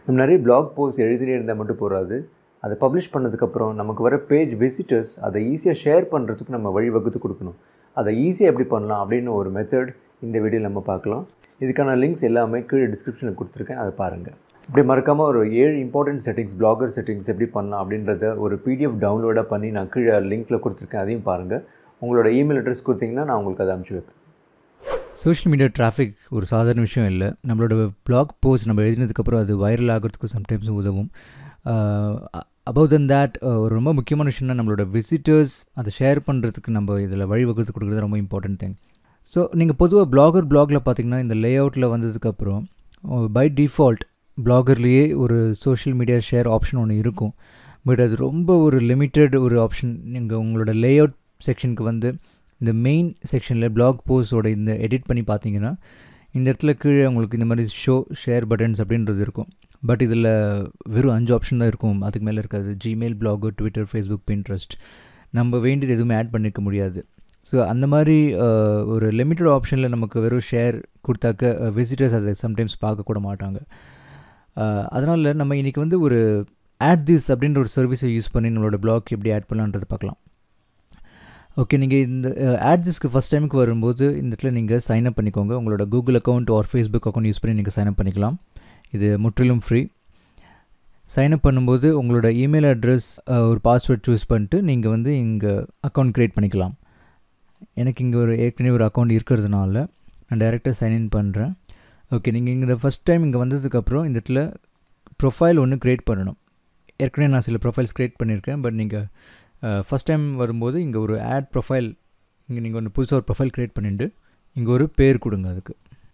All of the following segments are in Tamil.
நம்ம நிறைய பிளாக் போஸ்ட் எழுதினே இருந்தால் மட்டும் போகாது அதை பப்ளிஷ் பண்ணதுக்கப்புறம் நமக்கு வர பேஜ் விசிட்டர்ஸ் அதை ஈஸியாக ஷேர் பண்ணுறதுக்கு நம்ம வழிவகுத்து கொடுக்கணும் அதை ஈஸியாக எப்படி பண்ணலாம் அப்படின்னு ஒரு மெத்தட் இந்த வீடியோவில் நம்ம பார்க்கலாம் இதுக்கான லிங்க்ஸ் எல்லாமே கீழே டிஸ்கிரிப்ஷனில் கொடுத்துருக்கேன் அதை பாருங்கள் இப்படி மறக்காமல் ஒரு ஏழு இம்பார்ட்டன்ட் செட்டிங்ஸ் பிளாகர் செட்டிங்ஸ் எப்படி பண்ணலாம் அப்படின்றத ஒரு பிடிஎஃப் டவுன்லோடாக பண்ணி நான் கீழே லிங்க்கில் கொடுத்துருக்கேன் அதையும் பாருங்கள் உங்களோட இமெயில் அட்ரஸ் கொடுத்தீங்கன்னா நான் உங்களுக்கு அதை அனுப்பிச்சி வைப்பேன் சோஷியல் மீடியா டிராஃபிக் ஒரு சாதாரண விஷயம் இல்லை நம்மளோட பிளாக் போஸ்ட் நம்ம எழுதினதுக்கப்புறம் அது வைரல் ஆகிறதுக்கு சம்டைம்ஸ் உதவும் அபவ் தென் தேட் ஒரு ரொம்ப முக்கியமான விஷயம்னா நம்மளோட விசிட்டர்ஸ் அதை ஷேர் பண்ணுறதுக்கு நம்ம இதில் வழிவகுத்து கொடுக்குறது ரொம்ப இம்பார்ட்டன்ட் திங் ஸோ நீங்கள் பொதுவாக பிளாகர் பிளாகில் பார்த்தீங்கன்னா இந்த லே அவுட்டில் வந்ததுக்கப்புறம் பை டிஃபால்ட் பிளாகர்லேயே ஒரு சோஷியல் மீடியா ஷேர் ஆப்ஷன் ஒன்று இருக்கும் பட் அது ரொம்ப ஒரு லிமிட்டட் ஒரு ஆப்ஷன் நீங்கள் உங்களோட லே அவுட் செக்ஷனுக்கு வந்து இந்த மெயின் செக்ஷனில் பிளாக் போஸ்டோட இந்த எடிட் பண்ணி பார்த்தீங்கன்னா இந்த இடத்துல கீழே உங்களுக்கு இந்த மாதிரி ஷோ ஷேர் பட்டன்ஸ் அப்படின்றது இருக்கும் பட் இதில் வெறும் அஞ்சு ஆப்ஷன் தான் இருக்கும் அதுக்கு மேலே இருக்காது Gmail blog Twitter Facebook Pinterest நம்ம வேண்டியது எதுவுமே ஆட் பண்ணிக்க முடியாது ஸோ அந்த மாதிரி ஒரு லிமிட்டட் ஆப்ஷனில் நமக்கு வெறும் ஷேர் கொடுத்தாக்க விசிட்டர்ஸ் அதை சம்டைம்ஸ் பார்க்கக்கூட மாட்டாங்க அதனால் நம்ம இன்றைக்கி வந்து ஒரு ஆட் திஸ் அப்படின்ற ஒரு சர்வீஸை யூஸ் பண்ணி நம்மளோட பிளாக் எப்படி ஆட் பண்ணலான்றது பார்க்கலாம் ஓகே நீங்கள் இந்த ஆட்ஸஸ்க்கு ஃபஸ்ட் டைமுக்கு வரும்போது இந்த இடத்துல நீங்கள் சைன் அப் பண்ணிக்கோங்க உங்களோட Google account or Facebook account use பண்ணி நீங்கள் சைன் அப் பண்ணிக்கலாம் இது முற்றிலும் ஃப்ரீ சைன் அப் பண்ணும்போது உங்களோட இமெயில் அட்ரஸ் ஒரு பாஸ்வேர்ட் சூஸ் பண்ணிட்டு நீங்கள் வந்து இங்கே அக்கௌண்ட் க்ரியேட் பண்ணிக்கலாம் எனக்கு இங்கே ஒரு ஏற்கனவே ஒரு அக்கௌண்ட் இருக்கிறதுனால நான் டைரெக்டாக சைன்இன் பண்ணுறேன் ஓகே நீங்கள் இங்கே இந்த ஃபஸ்ட் டைம் இங்கே வந்ததுக்கப்புறம் இந்த இடத்துல ப்ரொஃபைல் ஒன்று க்ரியேட் பண்ணணும் ஏற்கனவே நான் சில ப்ரொஃபைல்ஸ் க்ரியேட் பண்ணியிருக்கேன் பட் நீங்கள் ஃபஸ்ட் டைம் வரும்போது இங்கே ஒரு ஆட் ப்ரொஃபைல் இங்கே நீங்கள் ஒன்று புதுசாக ஒரு ப்ரொஃபைல் க்ரியேட் பண்ணிவிட்டு இங்கே ஒரு பேர் கொடுங்க அதுக்கு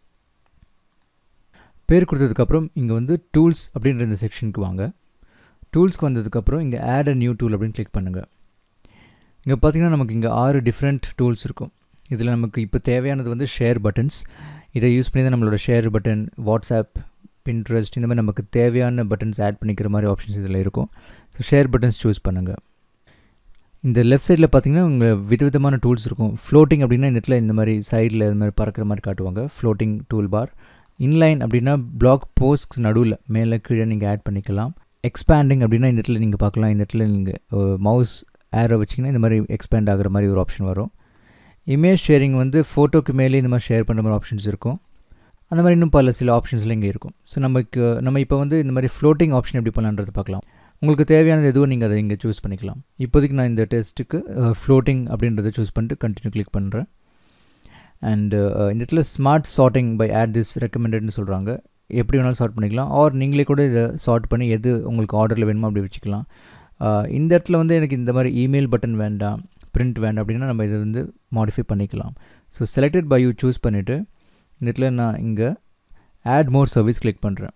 பேர் கொடுத்ததுக்கப்புறம் இங்கே வந்து டூல்ஸ் அப்படின்ற இந்த செக்ஷனுக்கு வாங்க டூல்ஸ்க்கு வந்ததுக்கப்புறம் இங்கே ஆட் அ நியூ டூல் அப்படின்னு கிளிக் பண்ணுங்கள் இங்கே பார்த்தீங்கன்னா நமக்கு இங்கே ஆறு டிஃப்ரெண்ட் டூல்ஸ் இருக்கும் இதில் நமக்கு இப்போ தேவையானது வந்து ஷேர் பட்டன்ஸ் இதை யூஸ் பண்ணி தான் நம்மளோட ஷேர் பட்டன் வாட்ஸ்அப் பின்ட்ரெஸ்ட் இந்த மாதிரி நமக்கு தேவையான பட்டன்ஸ் ஆட் பண்ணிக்கிற மாதிரி ஆப்ஷன்ஸ் இதில் இருக்கும் ஸோ ஷேர் பட்டன்ஸ் சூஸ் பண்ணுங்கள் இந்த லெஃப்ட் சைடில் பார்த்தீங்கன்னா உங்கள் விதவிதமான டூல்ஸ் இருக்கும் ஃப்ளோட்டிங் அப்படின்னா இந்த இடத்துல இந்த மாதிரி சைடில் இது மாதிரி பறக்கிற மாதிரி காட்டுவாங்க ஃப்ளோட்டிங் டூல் பார் இன்லைன் அப்படின்னா பிளாக் போஸ்ட் நடுவில் மேலே கீழே நீங்கள் ஆட் பண்ணிக்கலாம் எக்ஸ்பேண்டிங் அப்படின்னா இந்த இடத்துல நீங்கள் பார்க்கலாம் இந்த இடத்துல நீங்கள் மவுஸ் ஏரோ வச்சிங்கன்னா இந்த மாதிரி எக்ஸ்பேண்ட் ஆகிற மாதிரி ஒரு ஆப்ஷன் வரும் இமேஜ் ஷேரிங் வந்து ஃபோட்டோக்கு மேலே இந்த மாதிரி ஷேர் பண்ணுற மாதிரி ஆப்ஷன்ஸ் இருக்கும் அந்த மாதிரி இன்னும் பல சில ஆப்ஷன்ஸ்லாம் இங்கே இருக்கும் ஸோ நமக்கு நம்ம இப்போ வந்து இந்த மாதிரி ஃப்ளோட்டிங் ஆப்ஷன் எப்படி பண்ணலான்றது பார்க்கலாம் உங்களுக்கு தேவையானது எதுவும் நீங்கள் அதை இங்கே சூஸ் பண்ணிக்கலாம் இப்போதைக்கு நான் இந்த டெஸ்ட்டுக்கு ஃப்ளோட்டிங் அப்படின்றத சூஸ் பண்ணிட்டு கண்டினியூ கிளிக் பண்ணுறேன் அண்டு இந்த இடத்துல smart sorting by add this ரெக்கமெண்டட்னு சொல்கிறாங்க எப்படி வேணாலும் சார்ட் பண்ணிக்கலாம் ஆர் நீங்களே கூட இதை சார்ட் பண்ணி எது உங்களுக்கு ஆர்டரில் வேணுமோ அப்படி வச்சுக்கலாம் இந்த இடத்துல வந்து எனக்கு இந்த மாதிரி இமெயில் பட்டன் வேண்டாம் பிரிண்ட் வேண்டாம் அப்படின்னா நம்ம இதை வந்து மாடிஃபை பண்ணிக்கலாம் so selected by you choose பண்ணிவிட்டு இந்த இடத்துல நான் இங்கே ஆட் மோர் சர்வீஸ் கிளிக் பண்ணுறேன்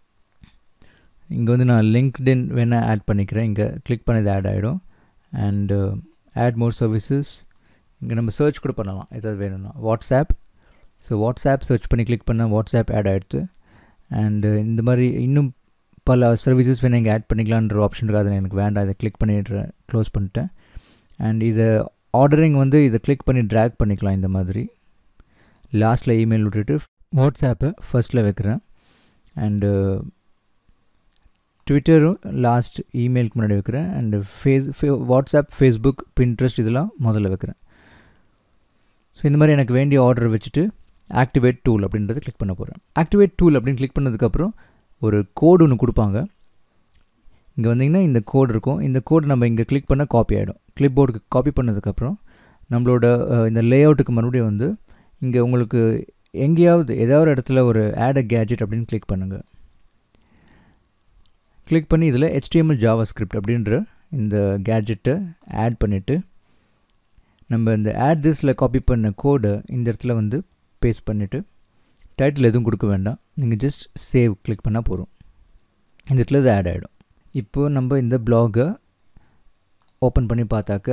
இங்கே வந்து நான் லிங்க்டின் வேணால் ஆட் பண்ணிக்கிறேன் இங்கே கிளிக் பண்ணது ஆட் ஆகிடும் அண்டு ஆட் மோர் சர்வீசஸ் இங்கே நம்ம சர்ச் கூட பண்ணலாம் ஏதாவது வேணும்னா வாட்ஸ்அப் ஸோ வாட்ஸ்அப் சர்ச் பண்ணி கிளிக் பண்ணால் வாட்ஸ்அப் ஆட் ஆகிடுது அண்டு இந்த மாதிரி இன்னும் பல சர்வீசஸ் வேணால் இங்கே ஆட் பண்ணிக்கலான்ற ஆப்ஷன் இருக்குது அதை எனக்கு வேண்டாம் இதை கிளிக் பண்ணிடுறேன் க்ளோஸ் பண்ணிட்டேன் அண்ட் இதை ஆர்டரிங் வந்து இதை கிளிக் பண்ணி ட்ராக் பண்ணிக்கலாம் இந்த மாதிரி லாஸ்ட்டில் இமெயில் விட்டுட்டு வாட்ஸ்அப்பை ஃபஸ்ட்டில் வைக்கிறேன் அண்டு ட்விட்டரும் லாஸ்ட் இமெயிலுக்கு முன்னாடி வைக்கிறேன் and face WhatsApp Facebook Pinterest இதெல்லாம் முதல்ல வைக்கிறேன் ஸோ இந்த மாதிரி எனக்கு வேண்டிய ஆர்டர் வச்சுட்டு ஆக்டிவேட் டூல் அப்படின்றத கிளிக் பண்ண போகிறேன் ஆக்டிவேட் டூல் அப்படின்னு கிளிக் பண்ணதுக்கப்புறம் ஒரு கோடு ஒன்று கொடுப்பாங்க இங்கே வந்தீங்கன்னா இந்த கோடு இருக்கும் இந்த கோடு நம்ம இங்கே கிளிக் பண்ணால் காப்பி ஆகிடும் கிளிப் போர்டுக்கு காப்பி பண்ணதுக்கப்புறம் நம்மளோட இந்த லே அவுட்டுக்கு மறுபடியும் வந்து இங்கே உங்களுக்கு எங்கேயாவது ஏதாவது ஒரு இடத்துல ஒரு ஆட் அ கேஜெட் அப்படின்னு கிளிக் பண்ணுங்கள் கிளிக் பண்ணி இதில் ஹெச்டிஎம்எல் ஜாவா ஸ்கிரிப்ட் அப்படின்ற இந்த கேட்ஜெட்டை ஆட் பண்ணிவிட்டு நம்ம இந்த ஆட் திஸில் காப்பி பண்ண கோடை இந்த இடத்துல வந்து பேஸ்ட் பண்ணிவிட்டு டைட்டில் எதுவும் கொடுக்க வேண்டாம் நீங்கள் ஜஸ்ட் சேவ் கிளிக் பண்ணால் போதும் இந்த இடத்துல இது ஆட் ஆகிடும் இப்போது நம்ம இந்த பிளாகை ஓப்பன் பண்ணி பார்த்தாக்க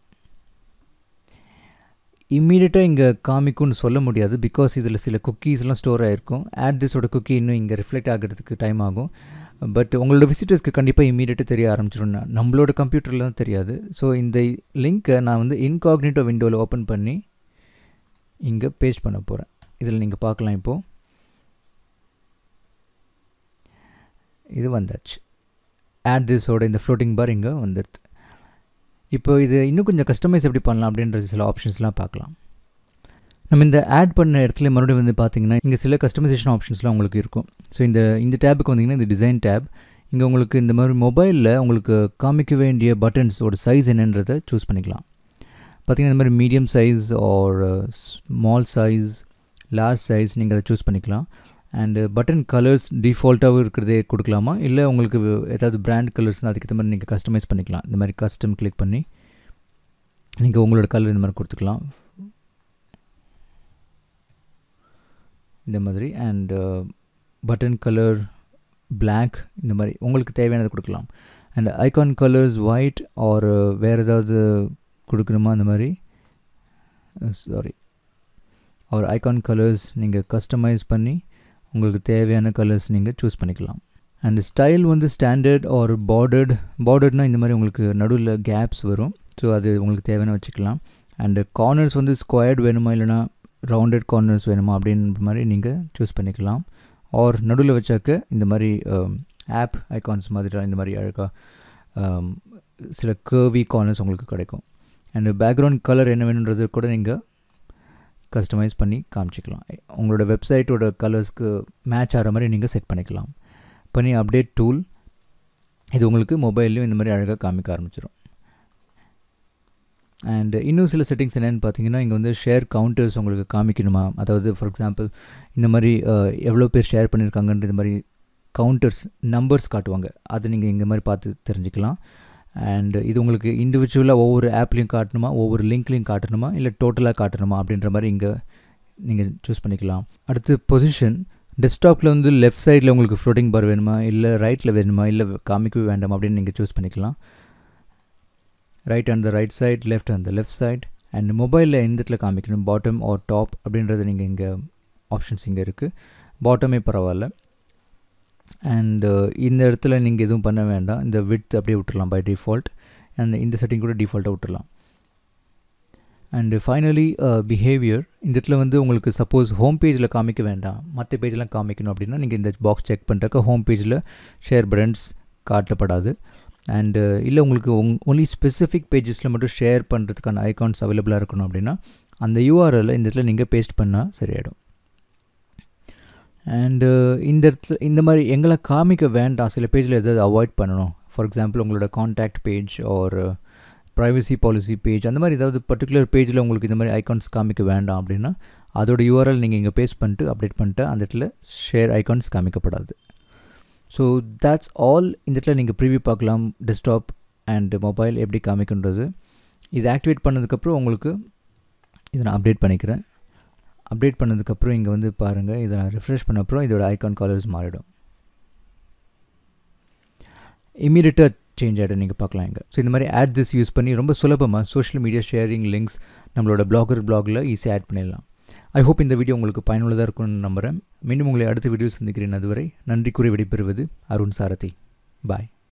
இம்மீடியட்டாக இங்கே காமிக்கும்னு சொல்ல முடியாது பிகாஸ் இதில் சில குக்கீஸ்லாம் ஸ்டோர் ஆகிருக்கும் ஆட் திஸோட குக்கி இன்னும் இங்கே ரிஃப்ளெக்ட் ஆகிறதுக்கு டைம் ஆகும் பட் உங்களோட விசிட்டர்ஸ்க்கு கண்டிப்பாக இம்மீடியட்டாக தெரிய ஆரம்பிச்சிடும் நம்மளோட கம்ப்யூட்டரில் தான் தெரியாது ஸோ இந்த லிங்க்கை நான் வந்து இன்காக்னிட்டோ விண்டோவில் ஓப்பன் பண்ணி இங்கே பேஸ்ட் பண்ண போகிறேன் இதில் நீங்கள் பார்க்கலாம் இப்போது இது வந்தாச்சு ஆட் திஸோட இந்த ஃப்ளோட்டிங் பார் இங்கே வந்துடுது இப்போ இது இன்னும் கொஞ்சம் கஸ்டமைஸ் எப்படி பண்ணலாம் அப்படின்ற சில ஆப்ஷன்ஸ்லாம் பார்க்கலாம் நம்ம இந்த ஆட் பண்ண இடத்துல மறுபடியும் வந்து பார்த்தீங்கன்னா இங்கே சில கஸ்டமைசேஷன் ஆப்ஷன்ஸ்லாம் உங்களுக்கு இருக்கும் ஸோ இந்த இந்த டேபுக்கு வந்தீங்கன்னா இந்த டிசைன் டேப் இங்கே உங்களுக்கு இந்த மாதிரி மொபைலில் உங்களுக்கு காமிக்க வேண்டிய பட்டன்ஸோட சைஸ் என்னன்றதை சூஸ் பண்ணிக்கலாம் பார்த்தீங்கன்னா இந்த மாதிரி medium size or small size large size நீங்கள் அதை சூஸ் பண்ணிக்கலாம் அண்டு பட்டன் கலர்ஸ் டிஃபால்ட்டாகவும் இருக்கிறதே கொடுக்கலாமா இல்லை உங்களுக்கு ஏதாவது பிராண்ட் கலர்ஸ்னால் அதுக்கேற்ற மாதிரி நீங்கள் கஸ்டமைஸ் பண்ணிக்கலாம் இந்த மாதிரி கஸ்டம் கிளிக் பண்ணி நீங்கள் உங்களோட கலர் இந்த மாதிரி கொடுத்துக்கலாம் இந்த மாதிரி அண்ட் பட்டன் கலர் பிளாக் இந்த மாதிரி உங்களுக்கு தேவையானது கொடுக்கலாம் and icon colours white or வேறு ஏதாவது கொடுக்கணுமா அந்த மாதிரி சாரி ஒரு ஐகான் கலர்ஸ் நீங்கள் கஸ்டமைஸ் பண்ணி உங்களுக்கு தேவையான கலர்ஸ் நீங்கள் சூஸ் பண்ணிக்கலாம் அண்ட் ஸ்டைல் வந்து ஸ்டாண்டர்ட் ஆர் பார்டர்ட் பார்டர்ட்னால் இந்த மாதிரி உங்களுக்கு நடுவில் கேப்ஸ் வரும் ஸோ அது உங்களுக்கு தேவையான வச்சுக்கலாம் அண்டு கார்னர்ஸ் வந்து ஸ்கொயர்ட் வேணுமா இல்லைனா ரவுண்டட் கார்னர்ஸ் வேணுமா அப்படின்ற மாதிரி நீங்கள் சூஸ் பண்ணிக்கலாம் ஆர் நடுவில் வச்சாக்க இந்த மாதிரி ஆப் ஐகான்ஸ் மாதிரி இந்த மாதிரி அழகாக சில கேர்வி கார்னர்ஸ் உங்களுக்கு கிடைக்கும் அண்டு பேக்ரவுண்ட் கலர் என்ன வேணுன்றது கூட நீங்கள் கஸ்டமைஸ் பண்ணி காமிச்சிக்கலாம் உங்களோட வெப்சைட்டோட கலர்ஸ்க்கு மேட்ச் ஆகிற மாதிரி நீங்கள் செட் பண்ணிக்கலாம் பண்ணி அப்டேட் டூல் இது உங்களுக்கு மொபைல்லையும் இந்த மாதிரி அழகாக காமிக்க ஆரம்பிச்சிடும் அண்ட் இன்னும் சில செட்டிங்ஸ் என்னென்னு பார்த்தீங்கன்னா இங்கே வந்து ஷேர் கவுண்டர்ஸ் உங்களுக்கு காமிக்கணுமா அதாவது ஃபார் எக்ஸாம்பிள் இந்த மாதிரி எவ்வளோ பேர் ஷேர் பண்ணியிருக்காங்கன்ற இந்த மாதிரி கவுண்டர்ஸ் நம்பர்ஸ் காட்டுவாங்க அது நீங்கள் இந்த மாதிரி பார்த்து தெரிஞ்சுக்கலாம் அண்ட் இது உங்களுக்கு இண்டிவிஜுவலாக ஒவ்வொரு ஆப்லேயும் காட்டணுமா ஒவ்வொரு லிங்க்லேயும் காட்டணுமா இல்லை டோட்டலாக காட்டணுமா அப்படின்ற மாதிரி இங்கே நீங்கள் சூஸ் பண்ணிக்கலாம் அடுத்து பொசிஷன் டெஸ்க்டாப்பில் வந்து லெஃப்ட் சைடில் உங்களுக்கு ஃப்ளோட்டிங் பார் வேணுமா இல்லை ரைட்டில் வேணுமா இல்லை காமிக்கவே வேண்டாம் அப்படின்னு நீங்கள் சூஸ் பண்ணிக்கலாம் right on the right side left on the left side and மொபைலில் எந்த இடத்துல காமிக்கணும் பாட்டம் ஆர் டாப் அப்படின்றது நீங்கள் இங்கே ஆப்ஷன்ஸ் இங்கே இருக்குது பாட்டமே பரவாயில்ல அண்டு இந்த இடத்துல நீங்கள் எதுவும் பண்ண வேண்டாம் இந்த விட்த் அப்படியே விட்டுடலாம் பை டிஃபால்ட் அண்ட் இந்த செட்டிங் கூட டிஃபால்ட்டாக விட்டுடலாம் அண்டு ஃபைனலி பிஹேவியர் இந்த இடத்துல வந்து உங்களுக்கு சப்போஸ் ஹோம் பேஜில் காமிக்க வேண்டாம் மற்ற பேஜ்லாம் காமிக்கணும் அப்படின்னா நீங்கள் இந்த பாக்ஸ் செக் பண்ணுறக்க ஹோம் பேஜில் ஷேர் பட்டன்ஸ் காட்டப்படாது அண்டு இல்லை உங்களுக்கு உங் ஒன்லி ஸ்பெசிஃபிக் பேஜஸில் மட்டும் ஷேர் பண்ணுறதுக்கான ஐகான்ஸ் அவைலபிளாக இருக்கணும் அப்படின்னா அந்த யூஆர்எல்லை இந்த இடத்துல நீங்கள் பேஸ்ட் பண்ணால் சரியாயிடும் அண்டு இந்த இடத்துல இந்த மாதிரி எங்களை காமிக்க வேண்டாம் சில பேஜில் எதாவது அவாய்ட் பண்ணணும் ஃபார் எக்ஸாம்பிள் உங்களோட காண்டாக்ட் பேஜ் ஒரு ப்ரைவசி பாலிசி பேஜ் அந்த மாதிரி ஏதாவது பர்டிகுலர் பேஜில் உங்களுக்கு இந்த மாதிரி ஐகான்ஸ் காமிக்க வேண்டாம் அப்படின்னா அதோட யூஆர்எல் நீங்கள் இங்கே பேஸ்ட் பண்ணிட்டு அப்டேட் பண்ணிட்டு அந்த இடத்துல ஷேர் ஐகான்ஸ் காமிக்கப்படாது ஸோ தேட்ஸ் ஆல் இந்த இடத்துல நீங்கள் ப்ரிவியூ பார்க்கலாம் டெஸ்க்டாப் அண்ட் மொபைல் எப்படி காமிக்கின்றது இது ஆக்டிவேட் பண்ணதுக்கப்புறம் உங்களுக்கு இதை நான் அப்டேட் பண்ணிக்கிறேன் அப்டேட் பண்ணதுக்கப்புறம் இங்கே வந்து பாருங்கள் இதை நான் ரிஃப்ரெஷ் பண்ண அப்புறம் இதோட ஐகான் கலர்ஸ் மாறிடும் இமீடியட்டாக சேஞ்ச் ஆகிடும் நீங்கள் பார்க்கலாம் இங்கே ஸோ இந்த மாதிரி ஆட் திஸ் யூஸ் பண்ணி ரொம்ப சுலபமாக சோஷியல் மீடியா ஷேரிங் லிங்க்ஸ் நம்மளோட பிளாகர் பிளாகில் ஈஸியாக ஆட் பண்ணிடலாம் ஐ ஹோப் இந்த வீடியோ உங்களுக்கு பயனுள்ளதாக இருக்கும்னு நம்புகிறேன் மீண்டும் உங்களை அடுத்த வீடியோ சந்திக்கிறேன் அதுவரை நன்றி கூறி விடைபெறுவது அருண் சாரதி பாய்